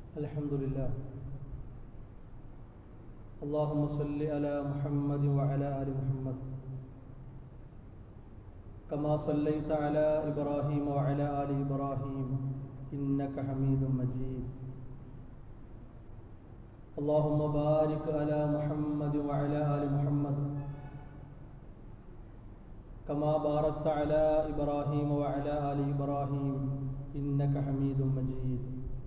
الحمد لله اللهم صل على محمد وعلى آل محمد كما صليت على إبراهيم وعلى آل إبراهيم إنك حميد مجيد اللهم بارك على محمد وعلى آل محمد كما باركت على إبراهيم وعلى آل إبراهيم إنك حميد مجيد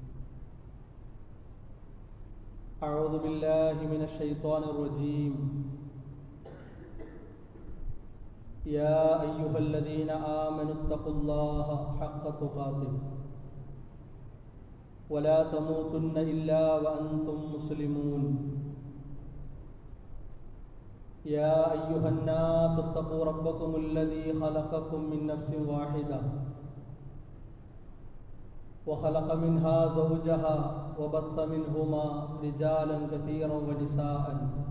أعوذ بالله من الشيطان الرجيم يا أيها الذين آمنوا اتقوا الله حق تقاته ولا تموتن إلا وأنتم مسلمون يا أيها الناس اتقوا ربكم الذي خلقكم من نفس واحدة وخلق منها زوجها وبث منهما رجالا كثيرا ونساء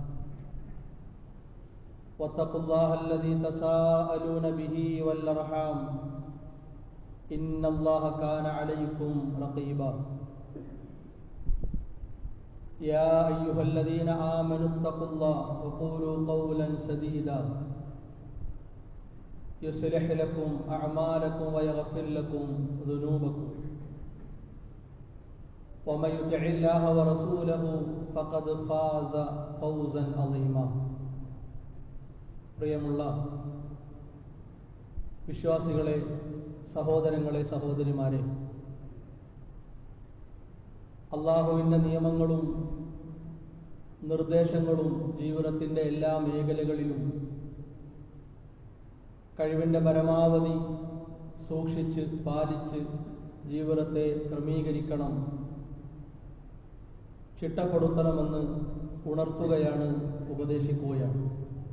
واتقوا الله الذي تساءلون به والأرحام إن الله كان عليكم رقيبا يا أيها الذين آمنوا اتقوا الله وقولوا قولا سديدا يصلح لكم أعمالكم ويغفر لكم ذنوبكم ومن يطع الله ورسوله فقد فاز فوزا عظيما പ്രിയമുള്ള വിശ്വാസികളെ സഹോദരങ്ങളെ സഹോദരിമാരെ അള്ളാഹുവിൻ്റെ നിയമങ്ങളും നിർദ്ദേശങ്ങളും ജീവിതത്തിൻ്റെ എല്ലാ മേഖലകളിലും കഴിവിൻ്റെ പരമാവധി സൂക്ഷിച്ച് പാലിച്ച് ജീവിതത്തെ ക്രമീകരിക്കണം ചിട്ടപ്പെടുത്തണമെന്ന് ഉണർത്തുകയാണ് ഉപദേശിക്കുകയാണ്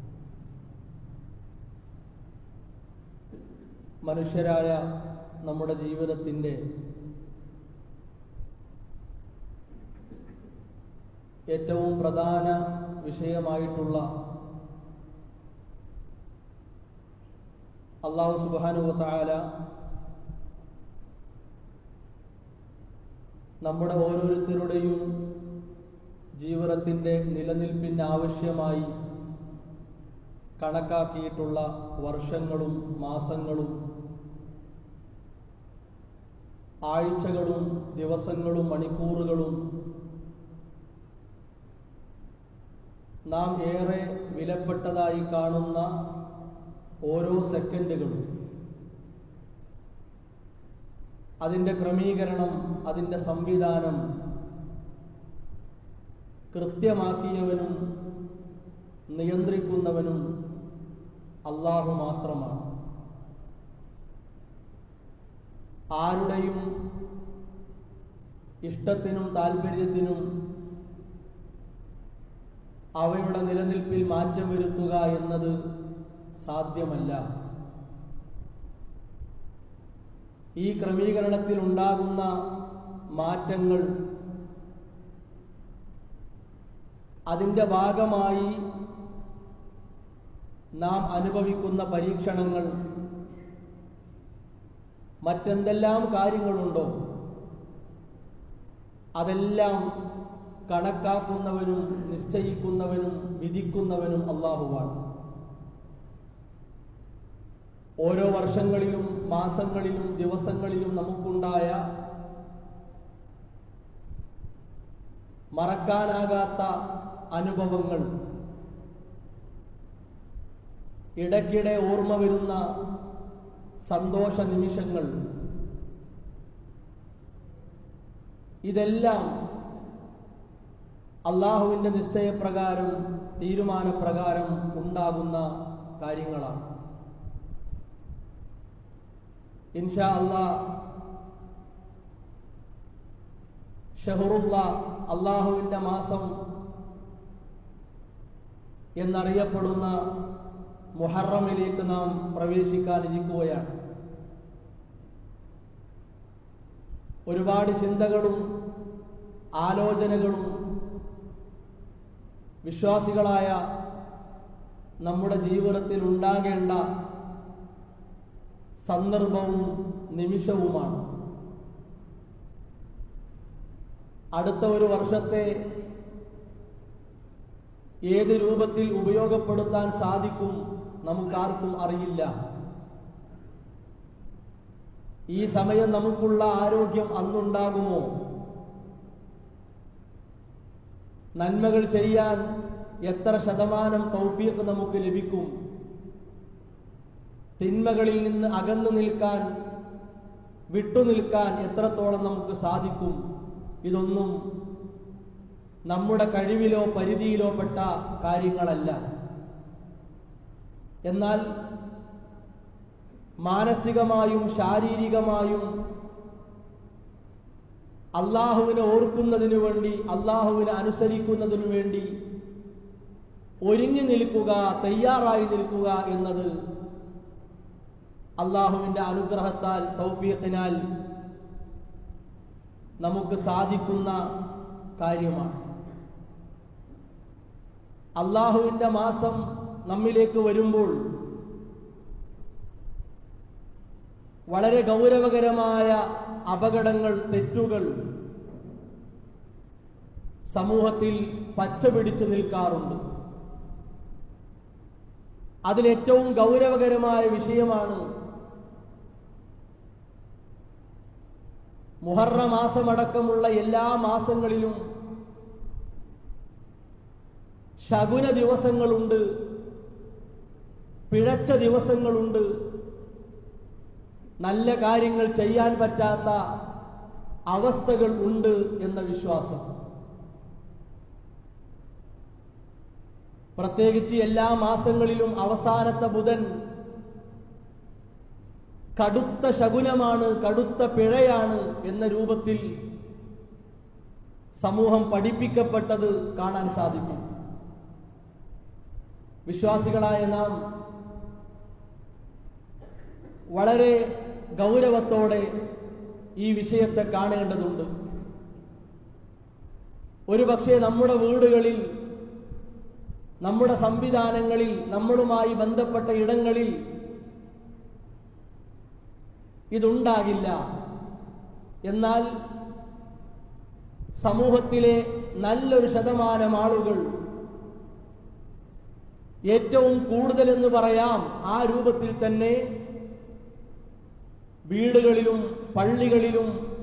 മനുഷ്യരായ നമ്മുടെ ജീവിതത്തിൻ്റെ ഏറ്റവും പ്രധാന വിഷയമായിട്ടുള്ള അള്ളാഹു സുബാനുവത്തായ നമ്മുടെ ഓരോരുത്തരുടെയും ജീവിതത്തിൻ്റെ നിലനിൽപ്പിന് ആവശ്യമായി കണക്കാക്കിയിട്ടുള്ള വർഷങ്ങളും മാസങ്ങളും ആഴ്ചകളും ദിവസങ്ങളും മണിക്കൂറുകളും നാം ഏറെ വിലപ്പെട്ടതായി കാണുന്ന ഓരോ സെക്കൻഡുകളും അതിൻ്റെ ക്രമീകരണം അതിൻ്റെ സംവിധാനം കൃത്യമാക്കിയവനും നിയന്ത്രിക്കുന്നവനും അള്ളാഹു മാത്രമാണ് ആരുടെയും ഇഷ്ടത്തിനും താല്പര്യത്തിനും അവയുടെ നിലനിൽപ്പിൽ മാറ്റം വരുത്തുക എന്നത് സാധ്യമല്ല ഈ ക്രമീകരണത്തിൽ ഉണ്ടാകുന്ന മാറ്റങ്ങൾ അതിൻ്റെ ഭാഗമായി നാം അനുഭവിക്കുന്ന പരീക്ഷണങ്ങൾ മറ്റെന്തെല്ലാം കാര്യങ്ങളുണ്ടോ അതെല്ലാം കണക്കാക്കുന്നവനും നിശ്ചയിക്കുന്നവനും വിധിക്കുന്നവനും അള്ളാഹുവാണ് ഓരോ വർഷങ്ങളിലും മാസങ്ങളിലും ദിവസങ്ങളിലും നമുക്കുണ്ടായ മറക്കാനാകാത്ത അനുഭവങ്ങൾ ഇടയ്ക്കിടെ ഓർമ്മ വരുന്ന സന്തോഷ നിമിഷങ്ങൾ ഇതെല്ലാം അള്ളാഹുവിൻ്റെ നിശ്ചയപ്രകാരം തീരുമാനപ്രകാരം ഉണ്ടാകുന്ന കാര്യങ്ങളാണ് ഇൻഷാ അള്ളാ ഷഹറുള്ള അള്ളാഹുവിൻ്റെ മാസം എന്നറിയപ്പെടുന്ന മുഹറമിലേക്ക് നാം പ്രവേശിക്കാനിരിക്കുകയാണ് ഒരുപാട് ചിന്തകളും ആലോചനകളും വിശ്വാസികളായ നമ്മുടെ ജീവിതത്തിൽ ഉണ്ടാകേണ്ട സന്ദർഭവും നിമിഷവുമാണ് അടുത്ത ഒരു വർഷത്തെ ഏത് രൂപത്തിൽ ഉപയോഗപ്പെടുത്താൻ സാധിക്കും നമുക്കാർക്കും അറിയില്ല ഈ സമയം നമുക്കുള്ള ആരോഗ്യം അന്നുണ്ടാകുമോ നന്മകൾ ചെയ്യാൻ എത്ര ശതമാനം തൗഫീഖ് നമുക്ക് ലഭിക്കും തിന്മകളിൽ നിന്ന് അകന്നു നിൽക്കാൻ വിട്ടുനിൽക്കാൻ എത്രത്തോളം നമുക്ക് സാധിക്കും ഇതൊന്നും നമ്മുടെ കഴിവിലോ പരിധിയിലോ പെട്ട കാര്യങ്ങളല്ല എന്നാൽ മാനസികമായും ശാരീരികമായും അള്ളാഹുവിനെ ഓർക്കുന്നതിനു വേണ്ടി അള്ളാഹുവിനെ അനുസരിക്കുന്നതിനു വേണ്ടി ഒരുങ്ങി നിൽക്കുക തയ്യാറായി നിൽക്കുക എന്നത് അള്ളാഹുവിന്റെ അനുഗ്രഹത്താൽ തൗഫീഖിനാൽ നമുക്ക് സാധിക്കുന്ന കാര്യമാണ് അള്ളാഹുവിന്റെ മാസം നമ്മിലേക്ക് വരുമ്പോൾ വളരെ ഗൗരവകരമായ അപകടങ്ങൾ തെറ്റുകൾ സമൂഹത്തിൽ പച്ചപിടിച്ചു നിൽക്കാറുണ്ട് അതിലേറ്റവും ഗൗരവകരമായ വിഷയമാണ് മുഹറ മാസമടക്കമുള്ള എല്ലാ മാസങ്ങളിലും ശകുന ദിവസങ്ങളുണ്ട് പിഴച്ച ദിവസങ്ങളുണ്ട് നല്ല കാര്യങ്ങൾ ചെയ്യാൻ പറ്റാത്ത അവസ്ഥകൾ ഉണ്ട് എന്ന വിശ്വാസം പ്രത്യേകിച്ച് എല്ലാ മാസങ്ങളിലും അവസാനത്തെ ബുധൻ കടുത്ത ശകുനമാണ് കടുത്ത പിഴയാണ് എന്ന രൂപത്തിൽ സമൂഹം പഠിപ്പിക്കപ്പെട്ടത് കാണാൻ സാധിക്കും വിശ്വാസികളായ നാം വളരെ ഗൗരവത്തോടെ ഈ വിഷയത്തെ കാണേണ്ടതുണ്ട് ഒരുപക്ഷെ നമ്മുടെ വീടുകളിൽ നമ്മുടെ സംവിധാനങ്ങളിൽ നമ്മളുമായി ബന്ധപ്പെട്ട ഇടങ്ങളിൽ ഇതുണ്ടാകില്ല എന്നാൽ സമൂഹത്തിലെ നല്ലൊരു ശതമാനം ആളുകൾ ഏറ്റവും കൂടുതലെന്ന് പറയാം ആ രൂപത്തിൽ തന്നെ വീടുകളിലും പള്ളികളിലും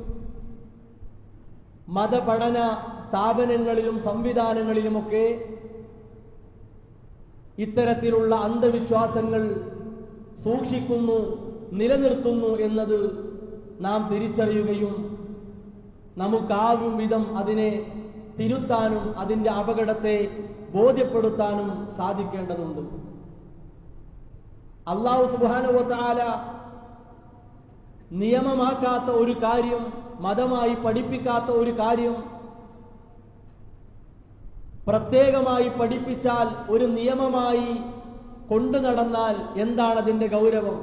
മതപഠന സ്ഥാപനങ്ങളിലും സംവിധാനങ്ങളിലുമൊക്കെ ഇത്തരത്തിലുള്ള അന്ധവിശ്വാസങ്ങൾ സൂക്ഷിക്കുന്നു നിലനിർത്തുന്നു എന്നത് നാം തിരിച്ചറിയുകയും നമുക്കാവും വിധം അതിനെ തിരുത്താനും അതിന്റെ അപകടത്തെ ബോധ്യപ്പെടുത്താനും സാധിക്കേണ്ടതുണ്ട് അള്ളാഹു സുബാനുവത്താല നിയമമാക്കാത്ത ഒരു കാര്യം മതമായി പഠിപ്പിക്കാത്ത ഒരു കാര്യം പ്രത്യേകമായി പഠിപ്പിച്ചാൽ ഒരു നിയമമായി കൊണ്ടു നടന്നാൽ എന്താണ് അതിന്റെ ഗൗരവം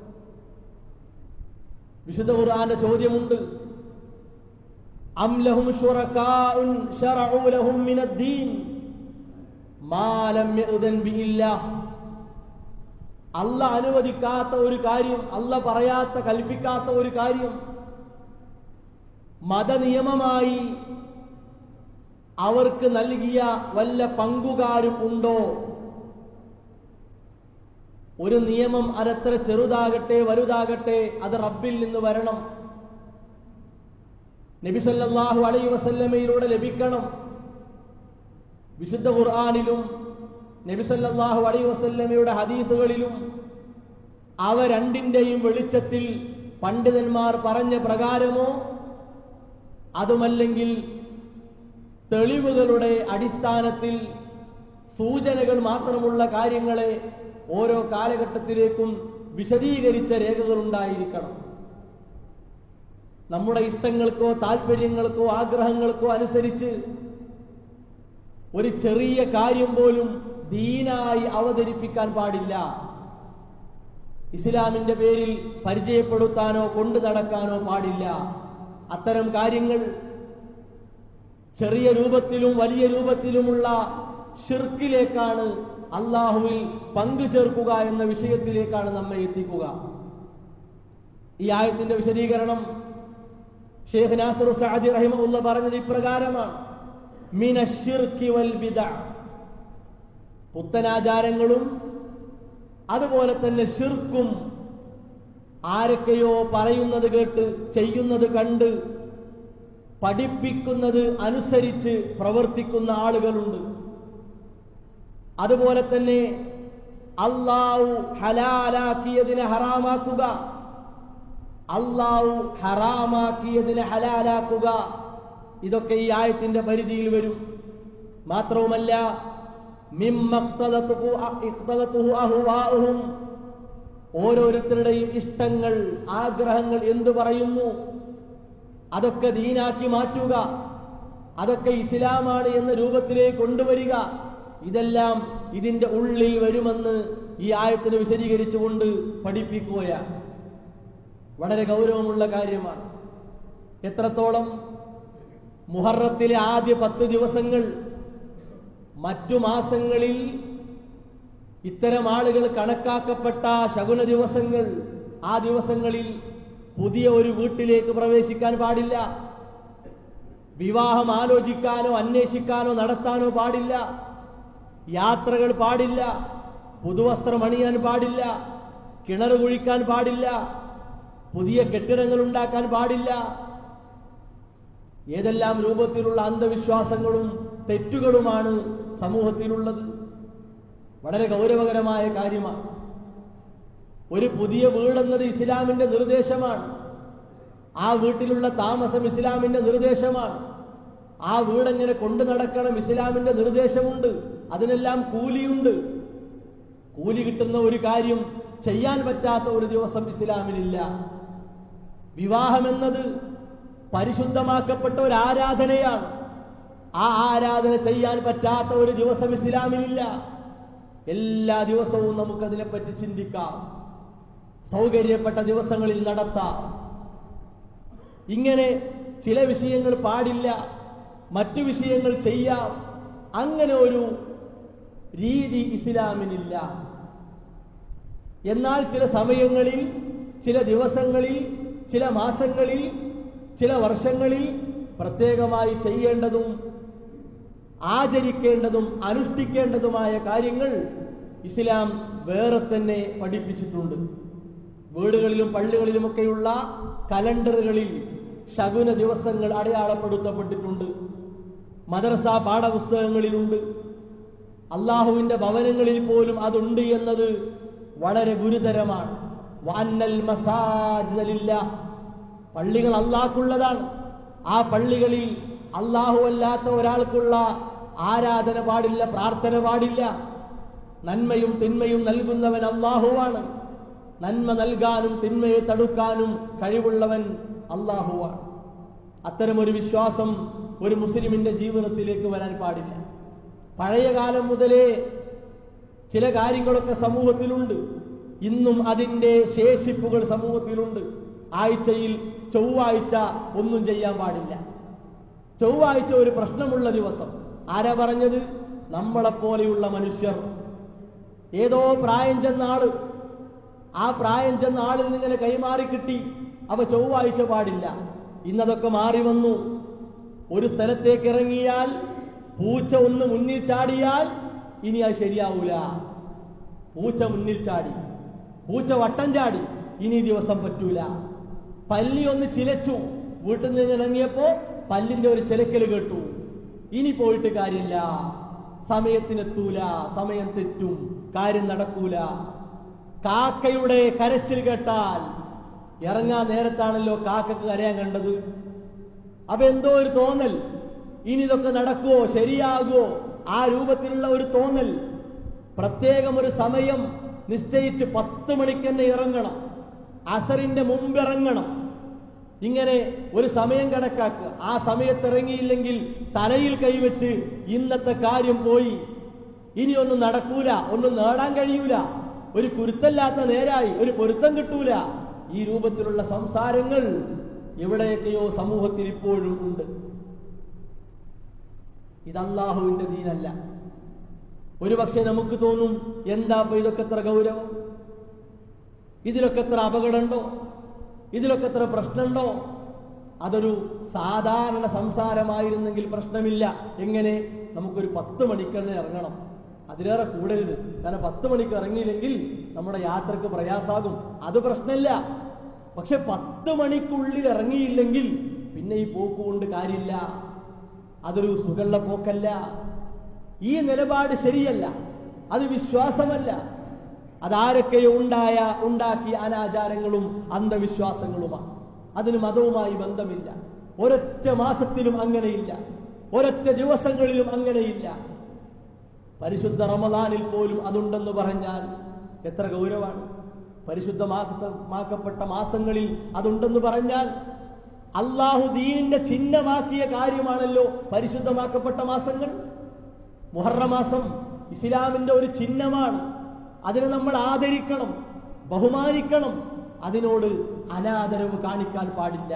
വിശുദ്ധ ഖുർആന്റെ ചോദ്യമുണ്ട് അം ലഹും ശുറകാഉൻ ശറഉ ലഹും മിനദ്ദീൻ മാ ലം യഅ്ദൻ ബിഹില്ലാഹ് അല്ല അനുവദിക്കാത്ത ഒരു കാര്യം അല്ല പറയാത്ത കൽപ്പിക്കാത്ത ഒരു കാര്യം മതനിയമമായി അവർക്ക് നൽകിയ വല്ല പങ്കുകാരും ഉണ്ടോ ഒരു നിയമം അതെത്ര ചെറുതാകട്ടെ വലുതാകട്ടെ അത് റബ്ബിൽ നിന്ന് വരണം നബിസല്ലാഹു അലൈ വസല്ലമയിലൂടെ ലഭിക്കണം വിശുദ്ധ ഖുർആാനിലും നബിസല്ലാഹു അലൈ വസല്ലമയുടെ ഹദീസുകളിലും അവ രണ്ടിന്റെയും വെളിച്ചത്തിൽ പണ്ഡിതന്മാർ പറഞ്ഞ പ്രകാരമോ അതുമല്ലെങ്കിൽ തെളിവുകളുടെ അടിസ്ഥാനത്തിൽ സൂചനകൾ മാത്രമുള്ള കാര്യങ്ങളെ ഓരോ കാലഘട്ടത്തിലേക്കും വിശദീകരിച്ച രേഖകൾ ഉണ്ടായിരിക്കണം നമ്മുടെ ഇഷ്ടങ്ങൾക്കോ താല്പര്യങ്ങൾക്കോ ആഗ്രഹങ്ങൾക്കോ അനുസരിച്ച് ഒരു ചെറിയ കാര്യം പോലും ദീനായി അവതരിപ്പിക്കാൻ പാടില്ല ഇസ്ലാമിന്റെ പേരിൽ പരിചയപ്പെടുത്താനോ കൊണ്ടു നടക്കാനോ പാടില്ല അത്തരം കാര്യങ്ങൾ ചെറിയ രൂപത്തിലും വലിയ രൂപത്തിലുമുള്ള ഷിർക്കിലേക്കാണ് അള്ളാഹുവിൽ പങ്കു ചേർക്കുക എന്ന വിഷയത്തിലേക്കാണ് നമ്മെ എത്തിക്കുക ഈ ആയത്തിന്റെ വിശദീകരണം ഷെയ്ഖ് നാസർ സഅദി റഹിമഹുല്ല പറഞ്ഞത് ഇപ്രകാരമാണ് മിനശ്ശിർക്കി വൽ ബിദഅ പുത്തനാചാരങ്ങളും അതുപോലെ തന്നെ ഷിർക്കും ആരൊക്കെയോ പറയുന്നത് കേട്ട് ചെയ്യുന്നത് കണ്ട് പഠിപ്പിക്കുന്നത് അനുസരിച്ച് പ്രവർത്തിക്കുന്ന ആളുകളുണ്ട് അതുപോലെ തന്നെ അള്ളാഹു ഹലാലാക്കിയതിനെ ഹറാമാക്കുക അള്ളാഹു ഹറാമാക്കിയതിനെ ഹലാലാക്കുക ഇതൊക്കെ ഈ ആയത്തിന്റെ പരിധിയിൽ വരും മാത്രവുമല്ല മിമ്മഖ്തദത്തുഹു ഇഖ്തദത്തുഹു അഹ്വാഉഹും ഓരോരുത്തരുടെയും ഇഷ്ടങ്ങൾ ആഗ്രഹങ്ങൾ എന്തു പറയുന്നു അതൊക്കെ ദീനാക്കി മാറ്റുക അതൊക്കെ ഇസ്ലാമാണ് എന്ന രൂപത്തിലേക്ക് കൊണ്ടുവരിക ഇതെല്ലാം ഇതിന്റെ ഉള്ളിൽ വരുമെന്ന് ഈ ആയത്തിന് വിശദീകരിച്ചുകൊണ്ട് പഠിപ്പിക്കുകയാണ് വളരെ ഗൗരവമുള്ള കാര്യമാണ് എത്രത്തോളം മുഹറത്തിലെ ആദ്യ പത്ത് ദിവസങ്ങൾ മറ്റു മാസങ്ങളിൽ ഇത്തരം ആളുകൾ കണക്കാക്കപ്പെട്ട ശകുന ദിവസങ്ങൾ ആ ദിവസങ്ങളിൽ പുതിയ ഒരു വീട്ടിലേക്ക് പ്രവേശിക്കാൻ പാടില്ല വിവാഹം ആലോചിക്കാനോ അന്വേഷിക്കാനോ നടത്താനോ പാടില്ല യാത്രകൾ പാടില്ല പുതുവസ്ത്രം അണിയാൻ പാടില്ല കിണർ കുഴിക്കാൻ പാടില്ല പുതിയ കെട്ടിടങ്ങൾ ഉണ്ടാക്കാൻ പാടില്ല ഏതെല്ലാം രൂപത്തിലുള്ള അന്ധവിശ്വാസങ്ങളും തെറ്റുകളുമാണ് സമൂഹത്തിലുള്ളത് വളരെ ഗൗരവകരമായ കാര്യമാണ് ഒരു പുതിയ വീടെന്നത് ഇസ്ലാമിന്റെ നിർദ്ദേശമാണ് ആ വീട്ടിലുള്ള താമസം ഇസ്ലാമിന്റെ നിർദ്ദേശമാണ് ആ വീടെങ്ങനെ കൊണ്ടു നടക്കണം ഇസ്ലാമിന്റെ നിർദ്ദേശമുണ്ട് അതിനെല്ലാം കൂലിയുണ്ട് കൂലി കിട്ടുന്ന ഒരു കാര്യം ചെയ്യാൻ പറ്റാത്ത ഒരു ദിവസം ഇസ്ലാമിലില്ല വിവാഹമെന്നത് പരിശുദ്ധമാക്കപ്പെട്ട ഒരു ആരാധനയാണ് ആ ആരാധന ചെയ്യാൻ പറ്റാത്ത ഒരു ദിവസം ഇസ്ലാമിലില്ല എല്ലാ ദിവസവും നമുക്കതിനെപ്പറ്റി ചിന്തിക്കാം സൗകര്യപ്പെട്ട ദിവസങ്ങളിൽ നടത്താം ഇങ്ങനെ ചില വിഷയങ്ങൾ പാടില്ല മറ്റു വിഷയങ്ങൾ ചെയ്യാം അങ്ങനെ ഒരു രീതി ഇസ്ലാമിനില്ല എന്നാൽ ചില സമയങ്ങളിൽ ചില ദിവസങ്ങളിൽ ചില മാസങ്ങളിൽ ചില വർഷങ്ങളിൽ പ്രത്യേകമായി ചെയ്യേണ്ടതും ആചരിക്കേണ്ടതും അനുഷ്ഠിക്കേണ്ടതുമായ കാര്യങ്ങൾ ഇസ്ലാം വേറെ തന്നെ പഠിപ്പിച്ചിട്ടുണ്ട് വീടുകളിലും പള്ളികളിലുമൊക്കെയുള്ള കലണ്ടറുകളിൽ ശകുന ദിവസങ്ങൾ അടയാളപ്പെടുത്തപ്പെട്ടിട്ടുണ്ട് മദ്രസ പാഠപുസ്തകങ്ങളിലുണ്ട് അള്ളാഹുവിന്റെ ഭവനങ്ങളിൽ പോലും അതുണ്ട് എന്നത് വളരെ ഗുരുതരമാണ് വാന്നൽ മസാജിദലില്ല പള്ളികൾ അള്ളാഹ്ക്കുള്ളതാണ് ആ പള്ളികളിൽ അള്ളാഹു അല്ലാത്ത ഒരാൾക്കുള്ള ആരാധന പാടില്ല പ്രാർത്ഥന പാടില്ല നന്മയും തിന്മയും നൽകുന്നവൻ അള്ളാഹുവാണ് നന്മ നൽകാനും തിന്മയെ തടുക്കാനും കഴിവുള്ളവൻ അള്ളാഹുവാണ് അത്തരമൊരു വിശ്വാസം ഒരു മുസ്ലിമിന്റെ ജീവിതത്തിലേക്ക് വരാൻ പാടില്ല പഴയ കാലം മുതലേ ചില കാര്യങ്ങളൊക്കെ സമൂഹത്തിലുണ്ട് ഇന്നും അതിന്റെ ശേഷിപ്പുകൾ സമൂഹത്തിലുണ്ട് ആഴ്ചയിൽ ചൊവ്വാഴ്ച ഒന്നും ചെയ്യാൻ പാടില്ല ചൊവ്വാഴ്ച ഒരു പ്രശ്നമുള്ള ദിവസം ആരാ പറഞ്ഞത് നമ്മളെപ്പോലെയുള്ള മനുഷ്യർ ഏതോ പ്രായം ചെന്ന ആള് ആ പ്രായം ചെന്ന ആളിൽ നിന്നിങ്ങനെ കൈമാറി കിട്ടി അവ ചൊവ്വാഴ്ച പാടില്ല ഇന്നതൊക്കെ മാറി വന്നു ഒരു സ്ഥലത്തേക്ക് ഇറങ്ങിയാൽ പൂച്ച ഒന്ന് മുന്നിൽ ചാടിയാൽ ഇനി അത് ശരിയാവൂല പൂച്ച മുന്നിൽ ചാടി പൂച്ച വട്ടം ചാടി ഇനി ഈ ദിവസം പറ്റൂല പല്ലി ഒന്ന് ചിലച്ചു വീട്ടിൽ നിന്ന് ഇറങ്ങിയപ്പോ പല്ലിന്റെ ഒരു ചിലക്കൽ കേട്ടു ഇനി പോയിട്ട് കാര്യമില്ല സമയത്തിനെത്തൂല സമയം തെറ്റും കാര്യം നടക്കൂല കാക്കയുടെ കരച്ചിൽ കേട്ടാൽ ഇറങ്ങാൻ നേരത്താണല്ലോ കാക്കക്ക് കരയാൻ കണ്ടത് അപ്പൊ എന്തോ ഒരു തോന്നൽ ഇനി ഇതൊക്കെ നടക്കുവോ ശരിയാകുമോ ആ രൂപത്തിലുള്ള ഒരു തോന്നൽ പ്രത്യേകം ഒരു സമയം നിശ്ചയിച്ച് പത്ത് മണിക്ക് തന്നെ ഇറങ്ങണം അസറിന്റെ മുമ്പ് ഇറങ്ങണം ഇങ്ങനെ ഒരു സമയം കണക്കാക്കുക ആ സമയത്ത് ഇറങ്ങിയില്ലെങ്കിൽ തലയിൽ കൈവച്ച് ഇന്നത്തെ കാര്യം പോയി ഇനി ഒന്നും നടക്കൂല ഒന്നും നേടാൻ കഴിയൂല ഒരു കുരുത്തല്ലാത്ത നേരായി ഒരു പൊരുത്തം കിട്ടൂല ഈ രൂപത്തിലുള്ള സംസാരങ്ങൾ എവിടെയൊക്കെയോ സമൂഹത്തിൽ ഇപ്പോഴും ഉണ്ട് ഇത് അള്ളാഹുവിന്റെ ദീനല്ല ഒരുപക്ഷെ നമുക്ക് തോന്നും എന്താ ഇപ്പൊ ഇതൊക്കെ എത്ര ഗൗരവം ഇതിലൊക്കെ എത്ര അപകടമുണ്ടോ ഇതിലൊക്കെ എത്ര പ്രശ്നമുണ്ടോ അതൊരു സാധാരണ സംസാരമായിരുന്നെങ്കിൽ പ്രശ്നമില്ല എങ്ങനെ നമുക്കൊരു പത്ത് മണിക്കന്നെ ഇറങ്ങണം അതിലേറെ കൂടരുത് കാരണം പത്ത് മണിക്ക് ഇറങ്ങിയില്ലെങ്കിൽ നമ്മുടെ യാത്രക്ക് പ്രയാസാകും അത് പ്രശ്നമില്ല പക്ഷെ പത്ത് മണിക്കുള്ളിൽ ഇറങ്ങിയില്ലെങ്കിൽ പിന്നെ ഈ പോക്ക് കൊണ്ട് കാര്യമില്ല അതൊരു സുഖമുള്ള പോക്കല്ല ഈ നിലപാട് ശരിയല്ല അത് വിശ്വാസമല്ല അതാരൊക്കെയോ ഉണ്ടായ ഉണ്ടാക്കിയ അനാചാരങ്ങളും അന്ധവിശ്വാസങ്ങളുമാണ് അതിന് മതവുമായി ബന്ധമില്ല ഒരൊറ്റ മാസത്തിലും അങ്ങനെയില്ല ഒരൊറ്റ ദിവസങ്ങളിലും അങ്ങനെയില്ല പരിശുദ്ധ റമദാനിൽ പോലും അതുണ്ടെന്ന് പറഞ്ഞാൽ എത്ര ഗൗരവമാണ് പരിശുദ്ധമാക്കപ്പെട്ട മാസങ്ങളിൽ അതുണ്ടെന്ന് പറഞ്ഞാൽ അള്ളാഹു ദീനിന്റെ ചിഹ്നമാക്കിയ കാര്യമാണല്ലോ പരിശുദ്ധമാക്കപ്പെട്ട മാസങ്ങൾ മുഹറ മാസം ഇസ്ലാമിന്റെ ഒരു ചിഹ്നമാണ് അതിനെ നമ്മൾ ആദരിക്കണം ബഹുമാനിക്കണം അതിനോട് അനാദരവ് കാണിക്കാൻ പാടില്ല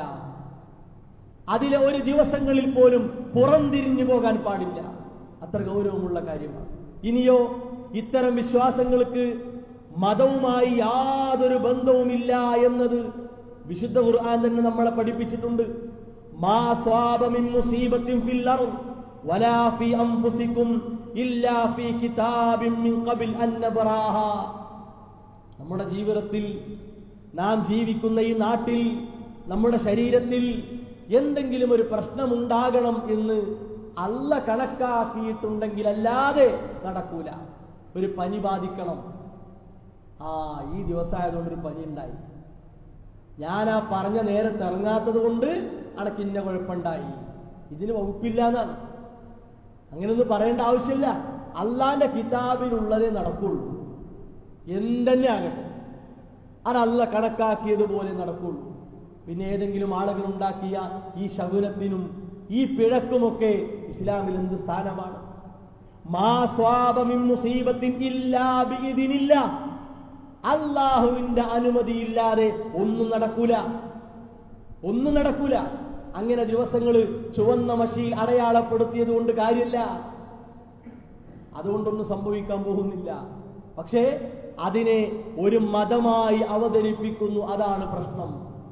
അതിലെ ഒരു ദിവസങ്ങളിൽ പോലും പുറംതിരിഞ്ഞു പോകാൻ പാടില്ല അത്ര ഗൗരവമുള്ള കാര്യമാണ് ഇനിയോ ഇത്തരം വിശ്വാസങ്ങൾക്ക് മതവുമായി യാതൊരു ബന്ധവുമില്ല എന്നത് വിശുദ്ധ ഖുർആൻ തന്നെ നമ്മളെ പഠിപ്പിച്ചിട്ടുണ്ട് മാ സ്വാബ മിൻ മുസീബത്തിൻ ഫിൽ അർദ് വലാ ഫി അൻഫുസികും ഇല്ലാ ഫി കിതാബിൻ മിൻ ഖബൽ അൻ നബ്റാഹ നമ്മുടെ ജീവിതത്തിൽ നാം ജീവിക്കുന്ന ഈ നാട്ടിൽ നമ്മുടെ ശരീരത്തിൽ എന്തെങ്കിലും ഒരു പ്രശ്നമുണ്ടാകണം എന്ന് അല്ല കണക്കാക്കിയിട്ടുണ്ടെങ്കിൽ അല്ലാതെ നടക്കൂല ഒരു പനി ബാധിക്കണം ആ ഈ ദിവസമായതുകൊണ്ട് ഒരു പനി ഉണ്ടായി ഞാൻ ആ പറഞ്ഞ നേരത്തെ ഇറങ്ങാത്തത് കൊണ്ട് അണക്കിന്ന കുഴപ്പമുണ്ടായി ഇതിന് വകുപ്പില്ല എന്നാണ് അങ്ങനെയൊന്നും പറയേണ്ട ആവശ്യമില്ല അള്ളാന്റെ കിതാബിലുള്ളതേ നടക്കുള്ളൂ എന്തെന്നെ ആകട്ടെ അതല്ല കണക്കാക്കിയതുപോലെ നടക്കുള്ളൂ പിന്നെ ഏതെങ്കിലും ആളുകൾ ഉണ്ടാക്കിയ ഈ ശകുനത്തിനും ഈ പിഴക്കുമൊക്കെ ഇസ്ലാമിൽ എന്ത് സ്ഥാനമാണ് മാ സ്വാപമിൻ മുസീബത്തിൻ ഇല്ലാ ബിഇദിനില്ല അള്ളാഹുവിന്റെ അനുമതിയില്ലാതെ ഒന്നും നടക്കൂല ഒന്നും നടക്കൂല അങ്ങനെ ദിവസങ്ങൾ ചുവന്ന മഷിയിൽ അടയാളപ്പെടുത്തിയത് കൊണ്ട് കാര്യമില്ല അതുകൊണ്ടൊന്നും സംഭവിക്കാൻ പോകുന്നില്ല പക്ഷേ അതിനെ ഒരു മതമായി അവതരിപ്പിക്കുന്നു അതാണ് പ്രശ്നം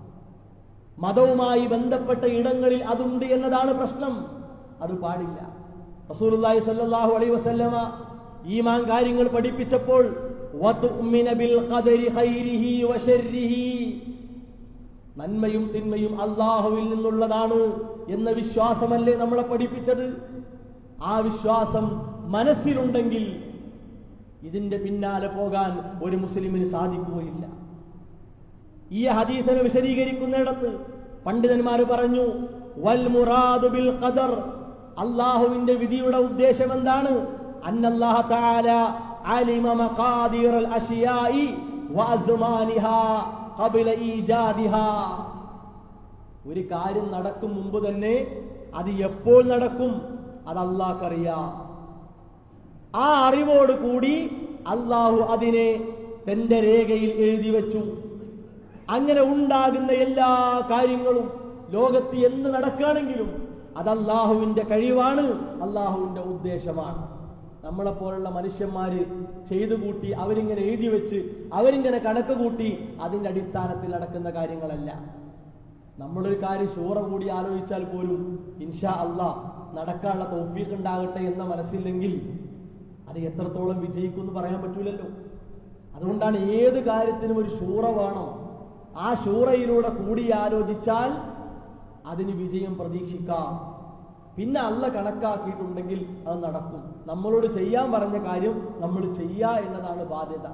മതവുമായി ബന്ധപ്പെട്ട ഇടങ്ങളിൽ അതുണ്ട് എന്നതാണ് പ്രശ്നം അത് പാടില്ല റസൂലുള്ളാഹി സ്വല്ലല്ലാഹു അലൈഹി വസല്ലമ ഈമാൻ കാര്യങ്ങൾ പഠിപ്പിച്ചപ്പോൾ വതുഅ്മിന ബിൽ ഖദരി ഖൈരിഹി വശർരിഹി നന്മയും തിന്മയും അള്ളാഹുവിൽ നിന്നുള്ളതാണ് എന്ന വിശ്വാസമല്ലേ നമ്മളെ പഠിപ്പിച്ചത് ആ വിശ്വാസം മനസ്സിലുണ്ടെങ്കിൽ ഇതിന്റെ പിന്നാലെ പോകാൻ ഒരു മുസ്ലിമിന് സാധിക്കുകയില്ല ഈ ഹദീസിനെ വിശദീകരിക്കുന്നിടത്ത് പണ്ഡിതന്മാർ പറഞ്ഞു വൽ മുറാദു ബിൽ ഖദർ അള്ളാഹുവിന്റെ വിധിയുടെ ഉദ്ദേശം എന്താണ് അന്നല്ലാഹ തആല അലിമ മഖാദിർ അൽ അഷിയായി വഅസ്മാനിഹാ ഖബല ഈജാദിഹാ ഒരു കാര്യം നടക്കും മുമ്പ് തന്നെ അത് എപ്പോൾ നടക്കും അത് അള്ളാഹ്ക്കറിയാം ആ അറിവോട് കൂടി അള്ളാഹു അതിനെ തന്റെ രേഖയിൽ എഴുതി വെച്ചു അങ്ങനെ ഉണ്ടാകുന്ന എല്ലാ കാര്യങ്ങളും ലോകത്ത് എന്ത് നടക്കുകയാണെങ്കിലും അത് അള്ളാഹുവിന്റെ കഴിവാണ് അള്ളാഹുവിന്റെ ഉദ്ദേശമാണ് നമ്മളെ പോലുള്ള മനുഷ്യന്മാര് ചെയ്തു കൂട്ടി അവരിങ്ങനെ എഴുതി വെച്ച് അവരിങ്ങനെ കണക്ക് കൂട്ടി അതിന്റെ അടിസ്ഥാനത്തിൽ നടക്കുന്ന കാര്യങ്ങളല്ല നമ്മളൊരു കാര്യം ഷൂറ കൂടി ആലോചിച്ചാൽ പോലും ഇൻഷാ അള്ളാ നടക്കാനുള്ള തൗഫീഖ് ഉണ്ടാകട്ടെ എന്ന മനസ്സില്ലെങ്കിൽ അത് എത്രത്തോളം വിജയിക്കും എന്ന് പറയാൻ പറ്റൂലല്ലോ അതുകൊണ്ടാണ് ഏത് കാര്യത്തിനും ഒരു ഷൂറ വേണം ആ ഷൂറയിലൂടെ കൂടി ആലോചിച്ചാൽ അതിന് വിജയം പ്രതീക്ഷിക്കാം പിന്നെ അല്ല കണക്കാക്കിയിട്ടുണ്ടെങ്കിൽ അത് നടക്കും നമ്മളോട് ചെയ്യാൻ പറഞ്ഞ കാര്യം നമ്മൾ ചെയ്യുക എന്നതാണ് ബാധ്യത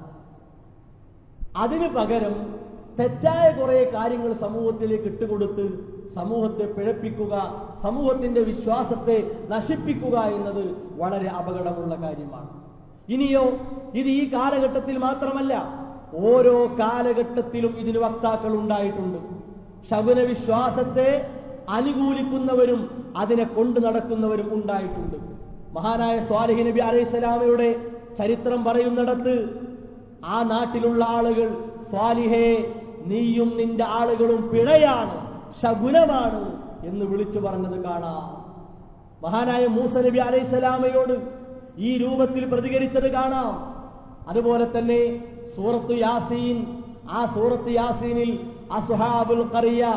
അതിന് പകരം തെറ്റായ കുറെ കാര്യങ്ങൾ സമൂഹത്തിലേക്ക് ഇട്ടുകൊടുത്ത് സമൂഹത്തെ പിഴപ്പിക്കുക സമൂഹത്തിന്റെ വിശ്വാസത്തെ നശിപ്പിക്കുക എന്നത് വളരെ അപകടമുള്ള കാര്യമാണ് ഇനിയോ ഇത് ഈ കാലഘട്ടത്തിൽ മാത്രമല്ല ഓരോ കാലഘട്ടത്തിലും ഇതിന് വക്താക്കൾ ഉണ്ടായിട്ടുണ്ട് ശകുന വിശ്വാസത്തെ അനുകൂലിക്കുന്നവരും അതിനെ കൊണ്ടു നടക്കുന്നവരും ഉണ്ടായിട്ടുണ്ട് മഹാനായ സ്വാലിഹി നബി അലൈഹിസ്സലാമയുടെ ചരിത്രം പറയുന്നിടത്ത് ആ നാട്ടിലുള്ള ആളുകൾ സ്വാലിഹേ നീയും നിന്റെ ആളുകളും പിഴയാണ് ശകുനമാണ് എന്ന് വിളിച്ചു പറഞ്ഞത് കാണാം മഹാനായ മൂസ നബി അലൈഹിസ്സലാമയോട് ഈ രൂപത്തിൽ പ്രതികരിച്ചത് കാണാം അതുപോലെ തന്നെ സൂറത്ത് യാസീൻ ആ സൂറത്ത് യാസീനിൽ അസുഹാബുൽ ഖറിയ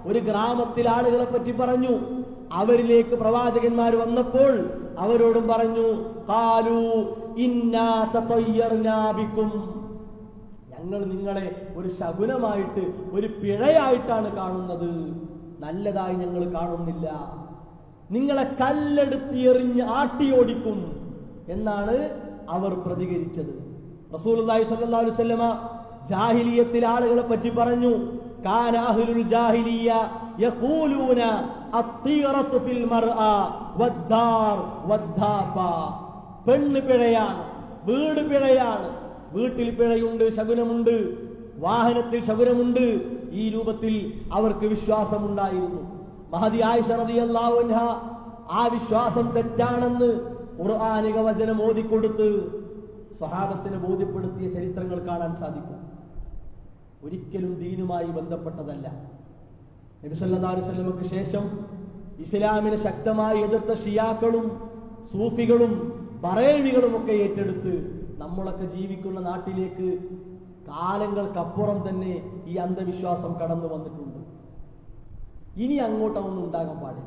ഒരു ഗ്രമത്തിൽ ആളുകളെ പറ്റി പറഞ്ഞു അവരിലേക്ക് പ്രവാചകന്മാർ വന്നപ്പോൾ അവരോടും പറഞ്ഞു കാലു ഇന്നാ തതയ്യർനാ ബിക്കും ഞങ്ങൾ നിങ്ങളെ ഒരു ശകുനമായിട്ട് ഒരു പിഴയായിട്ടാണ് കാണുന്നത് നല്ലതായി ഞങ്ങൾ കാണുന്നില്ല നിങ്ങളെ കല്ലെടുത്ത് എറിഞ്ഞ് ആട്ടിയോടിക്കും എന്നാണ് അവർ പ്രതികരിച്ചത് റസൂലുള്ളാഹി സ്വല്ലല്ലാഹു അലൈഹി വസല്ലമ ജാഹിലിയത്തിൽ ആളുകളെ പറ്റി പറഞ്ഞു കാന അഹ്ലുൽ ജാഹിലിയ യഖൂലൂന അത്തീറത്തു ഫിൽ മർആ വദ്ദാർ വദ്ദാബ പെണ്ണ് പിഴയാണ് വീട് പിഴയാണ് വീട്ടിൽ പിഴയുണ്ട് ശകുനമുണ്ട് വാഹനത്തിൽ ശകുനമുണ്ട് ഈ രൂപത്തിൽ അവർക്ക് വിശ്വാസമുണ്ടായിരുന്നു മഹതി ആയിഷ റളിയല്ലാഹു അൻഹ ആ വിശ്വാസം തെറ്റാണെന്ന് ഖുർആനിക വചനം ഓതിക്കൊടുത്ത് സ്വഹാബത്തിന് ബോധ്യപ്പെടുത്തിയ ചരിത്രങ്ങൾ കാണാൻ സാധിക്കും ഒരിക്കലും ദീനുമായി ബന്ധപ്പെട്ടതല്ല നബി സല്ലല്ലാഹു അലൈഹി വസല്ലമക്ക് ശേഷം ഇസ്ലാമിനെ ശക്തമായി എതിർത്ത ഷിയാക്കളും സൂഫികളും ബറേവികളും ഒക്കെ ഏറ്റെടുത്ത് നമ്മളൊക്കെ ജീവിക്കുന്ന നാട്ടിലേക്ക് കാലങ്ങൾക്കപ്പുറം തന്നെ ഈ അന്ധവിശ്വാസം കടന്നു വന്നിട്ടുണ്ട് ഇനി അങ്ങോട്ടൊന്നും ഉണ്ടാകാൻ പാടില്ല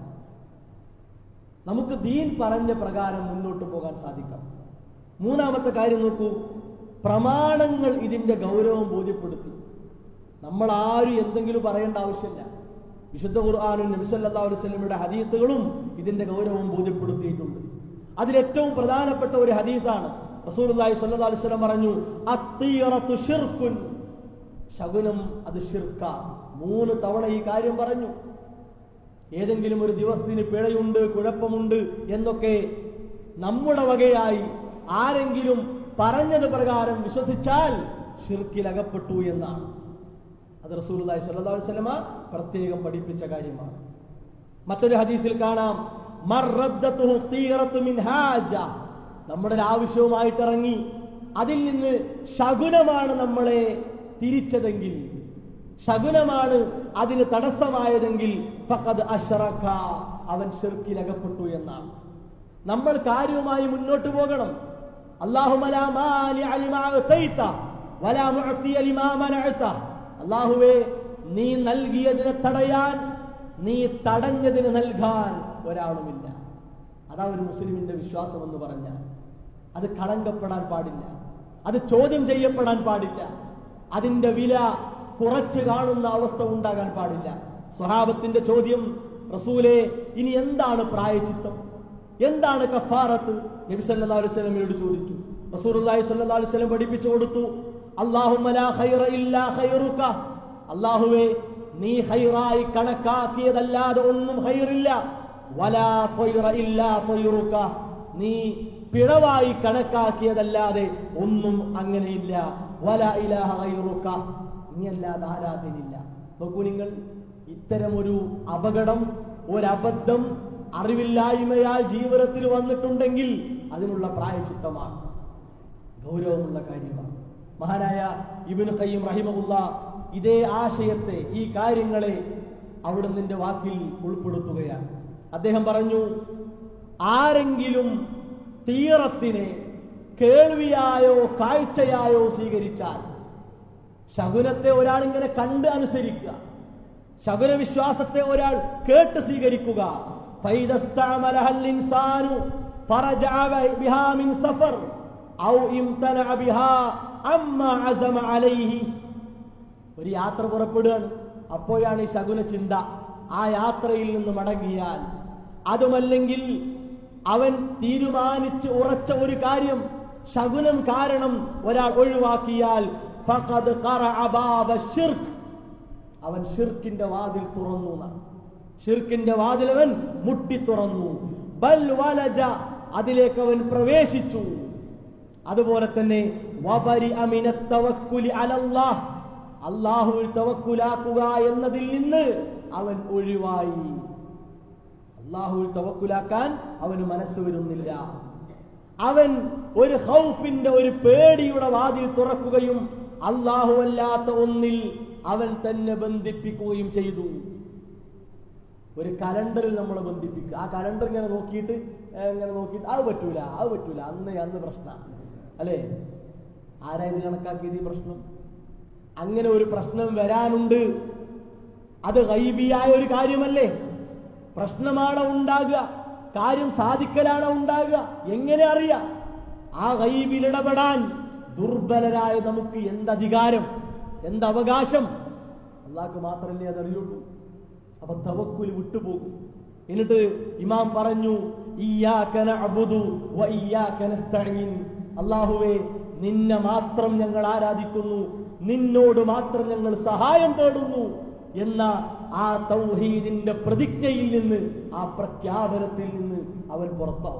നമുക്ക് ദീൻ പറഞ്ഞ പ്രകാരം മുന്നോട്ട് പോകാൻ സാധിക്കണം മൂന്നാമത്തെ കാര്യം നോക്കൂ പ്രമാണങ്ങൾ ഇതിന്റെ ഗൗരവം ബോധ്യപ്പെടുത്തി നമ്മൾ ആരും എന്തെങ്കിലും പറയേണ്ട ആവശ്യമില്ല വിശുദ്ധ ഖുർആാനും നബിസല്ലാ അലൈവല്ലമയുടെ ഹദീത്തുകളും ഇതിന്റെ ഗൗരവം ബോധ്യപ്പെടുത്തിയിട്ടുണ്ട് അതിലേറ്റവും പ്രധാനപ്പെട്ട ഒരു ഹദീത്താണ് റസൂലുള്ളാഹി സ്വല്ലല്ലാഹു അലൈഹി വസല്ലം പറഞ്ഞു അത്തീറത്തു ഷിർക്കുൻ ശകുനം അത് ഷിർക്ക മൂന്ന് തവണ ഈ കാര്യം പറഞ്ഞു ഏതെങ്കിലും ഒരു ദിവസത്തിന് പിഴയുണ്ട് കുഴപ്പമുണ്ട് എന്നൊക്കെ നമ്മുടെ വകയായി ആരെങ്കിലും പറഞ്ഞത് പ്രകാരം വിശ്വസിച്ചാൽ ഷിർക്കിൽ അകപ്പെട്ടു എന്നാണ് അത് റസൂലുള്ളാഹി സ്വല്ലല്ലാഹു അലൈഹി വസല്ലമ പ്രത്യേകം പഠിപ്പിച്ച കാര്യമാണ് മറ്റൊരു ഹദീസിൽ കാണാം മർറദ്ദത്തുഹു തീറത്തു മിൻ ഹാജ നമ്മുടെ ഒരു ആവശ്യവുമായിട്ട് ഇറങ്ങി അതിൽ നിന്ന് ശകുനമാണ് നമ്മളെ തിരിച്ചതെങ്കിൽ ശകുനമാണ് അതിന് തടസ്സമായതെങ്കിൽ ഫഖദ് അഷ്റഖ അവൻ ഷിർക്കിലകപ്പെട്ടു എന്നാണ് നമ്മൾ കാര്യവുമായി മുന്നോട്ട് പോകണം അള്ളാഹുവേ നീ നൽകിയതിനെ തടയാൻ നീ തടഞ്ഞതിന് നൽകാൻ ഒരാളുമില്ല അതാ ഒരു മുസ്ലിമിന്റെ വിശ്വാസം എന്ന് പറഞ്ഞാൽ അത് കളങ്കപ്പെടാൻ പാടില്ല അത് ചോദ്യം ചെയ്യപ്പെടാൻ പാടില്ല അതിന്റെ വില കുറച്ച് കാണുന്ന അവസ്ഥ ഉണ്ടാകാൻ പാടില്ല സ്വഹാബത്തിന്റെ ചോദ്യം റസൂലെ ഇനി എന്താണ് പ്രായച്ചിത്തം എന്താണ് കഫാറത്ത് നബി സല്ലല്ലാഹു അലൈഹി വസല്ലമയോട് ചോദിച്ചു റസൂലുള്ളാഹി സ്വല്ലല്ലാഹു അലൈഹി വസല്ലം പഠിപ്പിച്ചു കൊടുത്തു അല്ലാഹുമ്മ ലാ ഖൈറ ഇല്ലാ ഖൈറുക അല്ലാഹുവേ നീ ഖൈറായി കണക്കാക്കിയതല്ലാതെ ഒന്നും ഖൈറില്ല വലാ ഖൈറ ഇല്ലാ ഖൈറുക നീ പിഴവായി കണക്കാക്കിയതല്ലാതെ ഒന്നും അങ്ങനെയില്ല വല ഇലാഹ ഖൈറുക നീ അല്ലാതെ ആരാധനില്ല നോക്കൂ നിങ്ങൾ ഇത്തരമൊരു അപകടം ഒരബദ്ധം അറിവില്ലായ്മയാൽ ജീവിതത്തിൽ വന്നിട്ടുണ്ടെങ്കിൽ അതിനുള്ള പ്രായചിത്തമാണ് ഗൗരവമുള്ള കാര്യമാണ് മഹാനായ ഇബിൻ ഖയ്യം റഹിമമുള്ള ഇതേ ആശയത്തെ ഈ കാര്യങ്ങളെ അവിടുന്ന് വാക്കിൽ ഉൾപ്പെടുത്തുകയാണ് അദ്ദേഹം പറഞ്ഞു ആരെങ്കിലും തീറത്തിനെ കേൾവിയായോ കാഴ്ചയായോ സ്വീകരിച്ചാൽ ശകുനത്തെ ഒരാൾ ഇങ്ങനെ കണ്ട് അനുസരിക്കുക ശകുന വിശ്വാസത്തെ ഒരാൾ കേട്ട് സ്വീകരിക്കുക فإذا الإنسان فرجع بها من سفر أو امتنع بها عما عزم عليه ഒരു യാത്ര പുറപ്പെടുകയാണ് അപ്പോഴാണ് ഈ ശകുന ചിന്ത ആ യാത്രയിൽ നിന്ന് മടങ്ങിയാൽ അതുമല്ലെങ്കിൽ അവൻ തീരുമാനിച്ച് ഉറച്ച ഒരു കാര്യം ശകുനം കാരണം ഒരാൾ ഒഴിവാക്കിയാൽ ഫഖദ് ഖറഅ ബാബ ശിർക്ക് അവൻ ഷിർക്കിന്റെ വാതിൽ തുറന്നു എന്നാണ് ഷിർക്കിന്റെ വാതിൽ അവൻ മുട്ടി തുറന്നു ബൽ വലജ അതിലേക്ക് അവൻ പ്രവേശിച്ചു അതുപോലെ തന്നെ വബരി അമിന തവക്കുലി അലല്ലാഹ് അള്ളാഹുവിൽ തവക്കുലാക്കുക എന്നതിൽ നിന്ന് അവൻ ഒഴിവായി അള്ളാഹുവിൽ തവക്കുലാക്കാൻ അവന് മനസ്സ് വരുന്നില്ല അവൻ ഒരു ഹൗഫിന്റെ ഒരു പേടിയുടെ വാതിൽ തുറക്കുകയും അല്ലാത്ത ഒന്നിൽ അവൻ തന്നെ ബന്ധിപ്പിക്കുകയും ചെയ്തു ഒരു കലണ്ടറിൽ നമ്മൾ ബന്ധിപ്പിക്കുക ആ കലണ്ടർ ഇങ്ങനെ നോക്കിയിട്ട് ഏ, ഇങ്ങനെ നോക്കിയിട്ട് അത് പറ്റൂല അത് പറ്റൂല അന്ന് അന്ന് പ്രശ്നം അല്ലേ ആരാ ഇത് കണക്കാക്കിയത് ഈ പ്രശ്നം അങ്ങനെ ഒരു പ്രശ്നം വരാനുണ്ട് അത് ഗൈബിയായ ഒരു കാര്യമല്ലേ പ്രശ്നമാണോ ഉണ്ടാകുക കാര്യം സാധിക്കലാണോ ഉണ്ടാകുക എങ്ങനെ അറിയാം ആ ഗൈബിൽ ഇടപെടാൻ ദുർബലരായ നമുക്ക് എന്തധികാരം എന്തവകാശം അള്ളാഹ്ക്ക് മാത്രമല്ലേ അതറിയുള്ളൂ അപ്പൊ തവക്കുൽ വിട്ടുപോകും എന്നിട്ട് ഇമാം പറഞ്ഞു ഇയ്യാക നഅ്ബുദു വ ഇയ്യാക നസ്തഈൻ അല്ലാഹുവേ നിന്നെ മാത്രം ഞങ്ങൾ ആരാധിക്കുന്നു നിന്നോട് മാത്രം ഞങ്ങൾ സഹായം തേടുന്നു എന്ന ആ തൗഹീദിന്റെ പ്രതിജ്ഞയിൽ നിന്ന് ആ പ്രഖ്യാപനത്തിൽ നിന്ന് അവൻ പുറത്താവും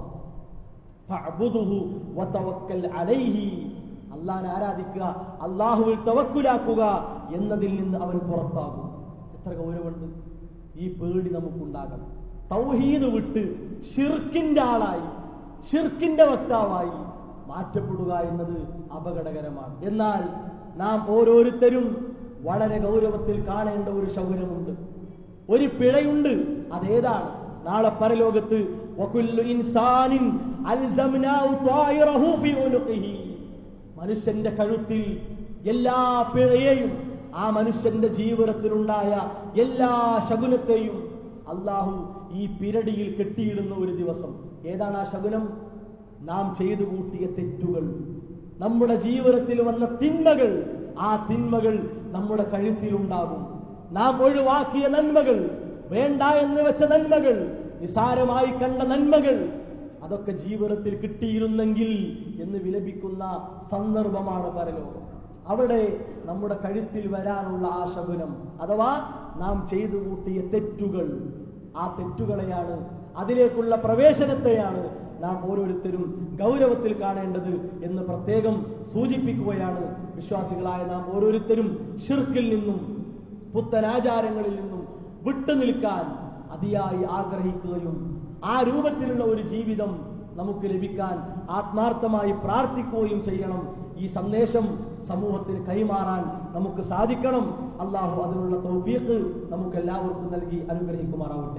ഫഅ്ബുദുഹു വതവക്കൽ അലൈഹി അള്ളാഹിനെ ആരാധിക്കുക അള്ളാഹുവിൽ തവക്കുലാക്കുക എന്നതിൽ നിന്ന് അവൻ പുറത്താകും എത്ര ഗൗരവമുണ്ട് ഈ പേടി നമുക്കുണ്ടാകണം തൗഹീദ് വിട്ട് ഷിർക്കിന്റെ ആളായി ഷിർക്കിന്റെ വക്താവായി മാറ്റപ്പെടുക എന്നത് അപകടകരമാണ് എന്നാൽ നാം ഓരോരുത്തരും വളരെ ഗൗരവത്തിൽ കാണേണ്ട ഒരു ശൗര്യമുണ്ട് ഒരു പിഴയുണ്ട് അതേതാണ് നാളെ പരലോകത്ത് വകുല്ലു ഇൻസാനിൻ അൽസംനാഹു ത്വായിറഹു ഫീ ഉനുഖിഹി മനുഷ്യന്റെ കഴുത്തിൽ എല്ലാ പിഴയെയും ആ മനുഷ്യന്റെ ജീവിതത്തിലുണ്ടായ എല്ലാ ശകുനത്തെയും അള്ളാഹു ഈ പിരടിയിൽ കെട്ടിയിടുന്ന ഒരു ദിവസം ഏതാണ് ആ ശകുനം നാം ചെയ്തു കൂട്ടിയ തെറ്റുകൾ നമ്മുടെ ജീവിതത്തിൽ വന്ന തിന്മകൾ ആ തിന്മകൾ നമ്മുടെ കഴുത്തിലുണ്ടാകും നാം ഒഴിവാക്കിയ നന്മകൾ വേണ്ട എന്ന് വെച്ച നന്മകൾ നിസാരമായി കണ്ട നന്മകൾ അതൊക്കെ ജീവിതത്തിൽ കിട്ടിയിരുന്നെങ്കിൽ എന്ന് വിലപിക്കുന്ന സന്ദർഭമാണ് പരലോകം അവിടെ നമ്മുടെ കഴുത്തിൽ വരാനുള്ള ആ ശകുനം അഥവാ നാം ചെയ്തു കൂട്ടിയ തെറ്റുകൾ ആ തെറ്റുകളെയാണ് അതിലേക്കുള്ള പ്രവേശനത്തെയാണ് നാം ഓരോരുത്തരും ഗൗരവത്തിൽ കാണേണ്ടത് എന്ന് പ്രത്യേകം സൂചിപ്പിക്കുകയാണ് വിശ്വാസികളായ നാം ഓരോരുത്തരും ഷിർക്കിൽ നിന്നും പുത്തനാചാരങ്ങളിൽ നിന്നും വിട്ടുനിൽക്കാൻ അതിയായി ആഗ്രഹിക്കുകയും ആ രൂപത്തിലുള്ള ഒരു ജീവിതം നമുക്ക് ലഭിക്കാൻ ആത്മാർത്ഥമായി പ്രാർത്ഥിക്കുകയും ചെയ്യണം ഈ സന്ദേശം സമൂഹത്തിന് കൈമാറാൻ നമുക്ക് സാധിക്കണം അള്ളാഹു അതിനുള്ള തൗഫീഖ് നമുക്ക് എല്ലാവർക്കും നൽകി അനുഗ്രഹിക്കുമാറാവട്ടെ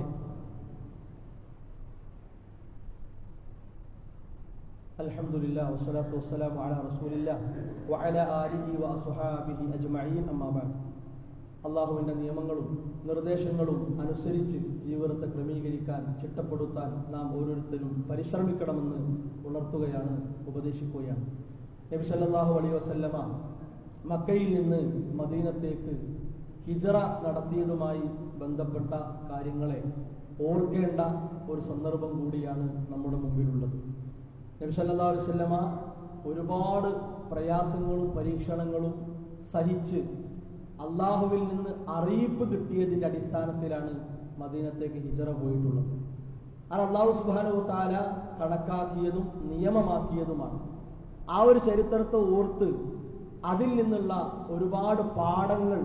الحمد لله والصلاة والسلام على رسول الله وعلى آله وأصحابه أجمعين أما بعد അള്ളാഹുവിൻ്റെ നിയമങ്ങളും നിർദ്ദേശങ്ങളും അനുസരിച്ച് ജീവിതത്തെ ക്രമീകരിക്കാൻ ചിട്ടപ്പെടുത്താൻ നാം ഓരോരുത്തരും പരിശ്രമിക്കണമെന്ന് ഉണർത്തുകയാണ് ഉപദേശിക്കുകയാണ് നബി സല്ലല്ലാഹു അലൈഹി വസല്ലമ മക്കയിൽ നിന്ന് മദീനത്തേക്ക് ഹിജറ നടത്തിയതുമായി ബന്ധപ്പെട്ട കാര്യങ്ങളെ ഓർക്കേണ്ട ഒരു സന്ദർഭം കൂടിയാണ് നമ്മുടെ മുമ്പിലുള്ളത് നബി സല്ലല്ലാഹു അലൈഹി വസല്ലമ ഒരുപാട് പ്രയാസങ്ങളും പരീക്ഷണങ്ങളും സഹിച്ച് അള്ളാഹുവിൽ നിന്ന് അറിയിപ്പ് കിട്ടിയതിന്റെ അടിസ്ഥാനത്തിലാണ് മദീനത്തേക്ക് ഹിജറ പോയിട്ടുള്ളത് അത് അള്ളാഹു സുബാനു താല കണക്കാക്കിയതും നിയമമാക്കിയതുമാണ് ആ ഒരു ചരിത്രത്തെ ഓർത്ത് അതിൽ നിന്നുള്ള ഒരുപാട് പാഠങ്ങൾ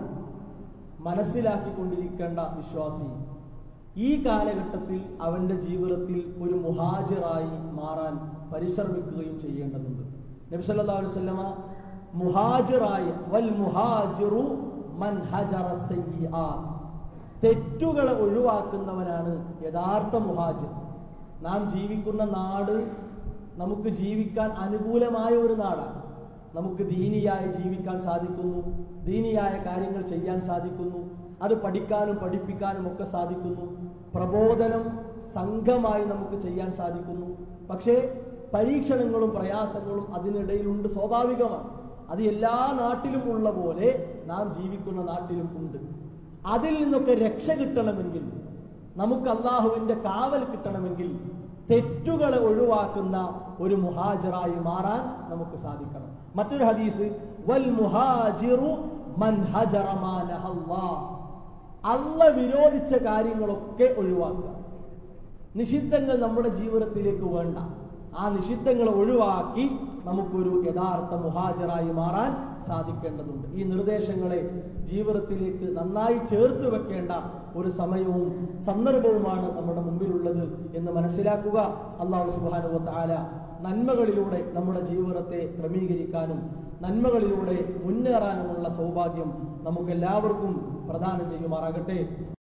മനസ്സിലാക്കിക്കൊണ്ടിരിക്കേണ്ട വിശ്വാസി ഈ കാലഘട്ടത്തിൽ അവന്റെ ജീവിതത്തിൽ ഒരു മുഹാജിറായി മാറാൻ പരിശ്രമിക്കുകയും ചെയ്യേണ്ടതുണ്ട് നബി സല്ലല്ലാഹു അലൈഹി വസല്ലമ മുഹാജിറായ വൽ മുഹാജിറു മൻ ഹജറ സയ്യിആത്ത് തെറ്റുകളെ ഒഴിവാക്കുന്നവനാണ് യഥാർത്ഥ മുഹാജിർ നാം ജീവിക്കുന്ന നാട് നമുക്ക് ജീവിക്കാൻ അനുകൂലമായ ഒരു നാടാണ് നമുക്ക് ദീനിയായി ജീവിക്കാൻ സാധിക്കുന്നു ദീനിയായ കാര്യങ്ങൾ ചെയ്യാൻ സാധിക്കുന്നു അത് പഠിക്കാനും പഠിപ്പിക്കാനും ഒക്കെ സാധിക്കുന്നു പ്രബോധനം സംഘമായി നമുക്ക് ചെയ്യാൻ സാധിക്കുന്നു പക്ഷേ പരീക്ഷണങ്ങളും പ്രയാസങ്ങളും അതിനിടയിലുണ്ട് സ്വാഭാവികമാണ് അത് എല്ലാ നാട്ടിലും ഉള്ള പോലെ നാം ജീവിക്കുന്ന നാട്ടിലും ഉണ്ട് അതിൽ നിന്നൊക്കെ രക്ഷ കിട്ടണമെങ്കിൽ നമുക്ക് അള്ളാഹുവിന്റെ കാവൽ കിട്ടണമെങ്കിൽ തെറ്റുകളെ ഒഴിവാക്കുന്ന ഒരു മുഹാജിറായി മാറാൻ നമുക്ക് സാധിക്കണം മറ്റൊരു ഹദീസ് വൽ മുഹാജിറു മൻ ഹജറ മാ നഹല്ലാഹ് അല്ല വിരോധിച്ച കാര്യങ്ങളൊക്കെ ഒഴിവാക്കുക നിഷിദ്ധങ്ങൾ നമ്മുടെ ജീവിതത്തിലേക്ക് വേണ്ട ആ നിഷിദ്ധങ്ങൾ ഒഴിവാക്കി നമുക്കൊരു യഥാർത്ഥ മുഹാജറായി മാറാൻ സാധിക്കേണ്ടതുണ്ട് ഈ നിർദ്ദേശങ്ങളെ ജീവിതത്തിലേക്ക് നന്നായി ചേർത്ത് വെക്കേണ്ട ഒരു സമയവും സന്ദർഭവുമാണ് നമ്മുടെ മുമ്പിലുള്ളത് എന്ന് മനസ്സിലാക്കുക അള്ളാഹു സുബാനുവ താല നന്മകളിലൂടെ നമ്മുടെ ജീവിതത്തെ ക്രമീകരിക്കാനും നന്മകളിലൂടെ മുന്നേറാനുമുള്ള സൗഭാഗ്യം നമുക്ക് എല്ലാവർക്കും പ്രദാനം ചെയ്യുമാറാകട്ടെ